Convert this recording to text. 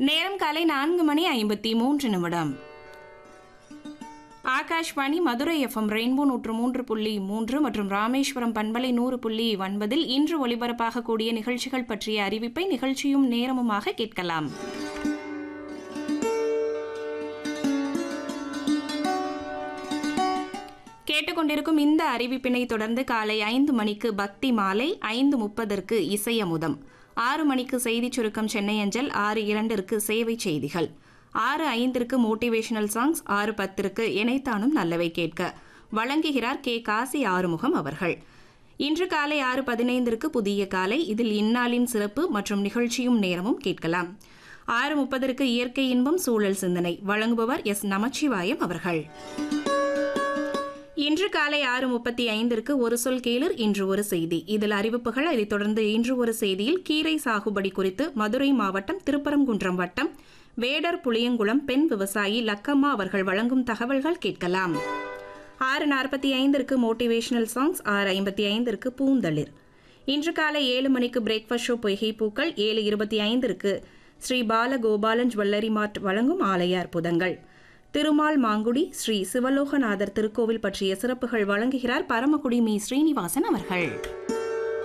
நேரம் காலை நான்கு மணி ஐம்பத்தி மூன்று நிமிடம் ஆகாஷ்வாணி மதுரை எஃப்எம் ரெயின்போ நூற்று மூன்று புள்ளி மூன்று மற்றும் ராமேஸ்வரம் பண்பலை நூறு புள்ளி ஒன்பதில் இன்று ஒலிபரப்பாக கூடிய நிகழ்ச்சிகள் பற்றிய அறிவிப்பை நிகழ்ச்சியும் நேரமுமாக கேட்கலாம் கேட்டுக்கொண்டிருக்கும் இந்த அறிவிப்பினை தொடர்ந்து காலை ஐந்து மணிக்கு பக்தி மாலை ஐந்து முப்பதற்கு இசையமுதம் ஆறு மணிக்கு செய்திச் சுருக்கம் சென்னை அஞ்சல் ஆறு இரண்டிற்கு சேவை செய்திகள் ஆறு ஐந்திற்கு மோட்டிவேஷனல் சாங்ஸ் ஆறு பத்திற்கு இணைத்தானும் நல்லவை கேட்க வழங்குகிறார் கே காசி ஆறுமுகம் அவர்கள் இன்று காலை ஆறு பதினைந்திற்கு புதிய காலை இதில் இந்நாளின் சிறப்பு மற்றும் நிகழ்ச்சியும் நேரமும் கேட்கலாம் ஆறு முப்பதற்கு இயற்கை இன்பம் சூழல் சிந்தனை வழங்குபவர் எஸ் நமச்சிவாயம் அவர்கள் இன்று காலை ஆறு முப்பத்தி ஐந்திற்கு ஒரு சொல் கேளர் இன்று ஒரு செய்தி இதில் அறிவிப்புகள் அதைத் தொடர்ந்து இன்று ஒரு செய்தியில் கீரை சாகுபடி குறித்து மதுரை மாவட்டம் திருப்பரங்குன்றம் வட்டம் வேடர் புளியங்குளம் பெண் விவசாயி லக்கம்மா அவர்கள் வழங்கும் தகவல்கள் கேட்கலாம் ஆறு நாற்பத்தி ஐந்திற்கு மோட்டிவேஷனல் சாங்ஸ் ஆறு ஐம்பத்தி ஐந்திற்கு பூந்தளிர் இன்று காலை ஏழு மணிக்கு பிரேக்ஃபாஸ்ட் ஷோ பொய்கை பூக்கள் ஏழு இருபத்தி ஐந்திற்கு ஸ்ரீ பாலகோபாலன் ஜுவல்லரி மார்ட் வழங்கும் ஆலய அற்புதங்கள் திருமால் மாங்குடி ஸ்ரீ சிவலோகநாதர் திருக்கோவில் பற்றிய சிறப்புகள் வழங்குகிறார் பரமக்குடி மீ ஸ்ரீனிவாசன் அவர்கள்